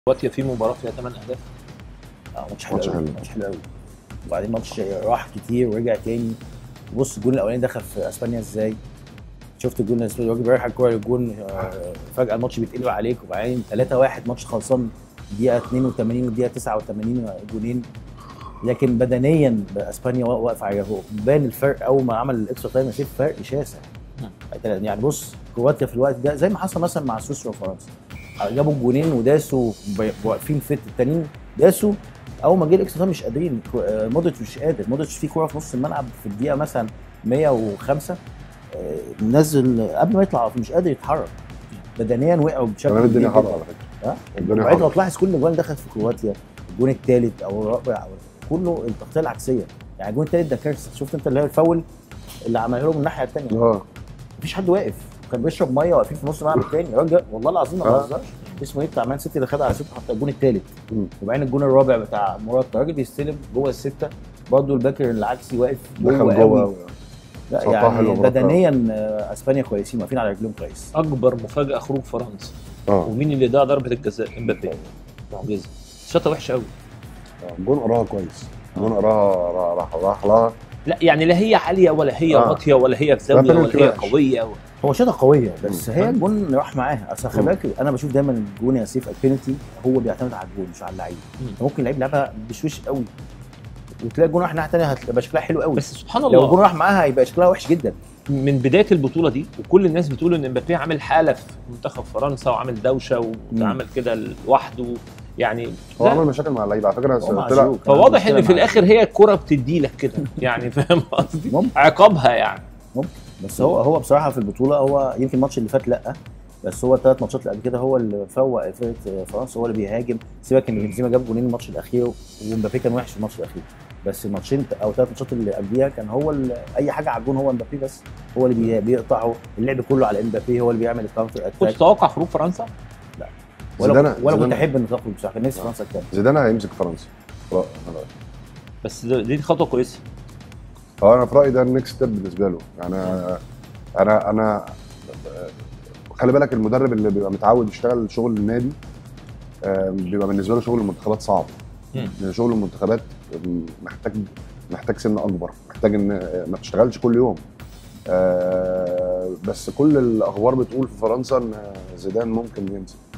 كرواتيا في مباراه فيها 8 اهداف اه ماتش حلو ماتش قوي حلو. ماتش حلو قوي وبعدين ماتش راح كتير ورجع تاني بص الجون الاولاني دخل في اسبانيا ازاي شفت الجون الاسباني الراجل رايح الكوره للجون آه، فجاه الماتش بيتقلب عليك وبعدين 3 1 ماتش خلصان دقيقه 82 ودقيقه 89 جونين لكن بدنيا اسبانيا وا- واقفه على هو بان الفرق اول ما عمل الاكسترا تايم شايف فرق شاسع يعني بص كرواتيا في الوقت ده زي ما حصل مثلا مع سويسرا وفرنسا جابوا الجونين وداسوا بي- واقفين فت التانيين داسوا اول ما جه الاكسترا تايم مش قادرين كو- آه، مودريتش مش قادر مودريتش في كوره في نص الملعب في الدقيقه مثلا 105 آه، نزل قبل ما يطلع مش قادر يتحرك بدنيا وقعوا بشكل كمان الدنيا كبير حر جداً. على فكره ها الدنيا وبعدين لو حر تلاحظ كل الاجوان دخلت في كرواتيا الجون الثالث او الرابع او كله التغطيه العكسيه يعني الجون الثالث ده كارثه شفت انت اللي هي الفاول اللي عمله له من الناحيه الثانيه اه مفيش حد واقف كان بيشرب ميه واقفين في نص الملعب الثاني راجل والله العظيم ما آه. بهزرش اسمه ايه بتاع مان سيتي اللي خد على سته حتى الجون الثالث مم. وبعدين الجون الرابع بتاع موراتا راجل بيستلم جوه السته برضه الباكر العكسي واقف دخل جوه جوه قوي لا صوتها يعني حلو برضه. بدنيا آه، اسبانيا كويسين واقفين على رجلهم كويس اكبر مفاجاه خروج فرنسا اه ومين اللي ضيع ضربه الجزاء امبابي معجزه شاطه وحشه قوي جون قراها كويس جون قراها را- راح راح لها لا يعني لا هي عاليه ولا هي آه. واطيه ولا هي في زاويه لا، ولا هي وحش. قويه هو شاطه قويه بس مم. هي الجون راح معاها اصل خلي مم. بالك انا بشوف دايما الجون يا سيف البينالتي هو بيعتمد على الجون مش على اللعيب مم. ممكن اللعيب لعبها بشوش قوي وتلاقي الجون راح ناحيه ثانيه هتبقى شكلها حلو قوي بس سبحان لو الجون الله راح معاها هيبقى شكلها وحش جدا من بدايه البطوله دي وكل الناس بتقول ان امبابي عامل حاله في منتخب فرنسا وعامل دوشه وعمل كده لوحده يعني هو لا، عمل مشاكل مع اللعيبه على فكره هو طلع معزوق. فواضح ان مشكلة في مع- الاخر هي الكره بتدي لك كده يعني فاهم قصدي ممكن عقابها يعني بس هو هو بصراحه في البطوله هو يمكن الماتش اللي فات لا بس هو الثلاث ماتشات اللي قبل كده هو اللي فوق فرقه فرنسا هو اللي بيهاجم سيبك ان بنزيما جاب جولين الماتش الاخير ومبابي كان وحش في الماتش الاخير بس الماتشين او ثلاث ماتشات اللي قبليها كان هو ال- اي حاجه على الجون هو مبابي بس هو اللي بي- بيقطعه اللعب كله على امبابي هو اللي بيعمل الكاونتر كنت اتاك تتوقع خروج فرنسا ولا زيدان- ولا كنت زيدان- احب ان تخرج بصراحه كان نفسي فرنسا تكمل زيدان هيمسك فرنسا لا، أنا- بس ده- دي خطوه كويسه هو انا في رايي ده النكست ستيب بالنسبه له يعني انا انا خلي بالك المدرب اللي بيبقى متعود يشتغل شغل النادي آه، بيبقى بالنسبه له شغل المنتخبات صعب مم. لان شغل المنتخبات محتاج محتاج سن اكبر محتاج ان ما تشتغلش كل يوم آه، بس كل الاخبار بتقول في فرنسا ان زيدان ممكن يمسك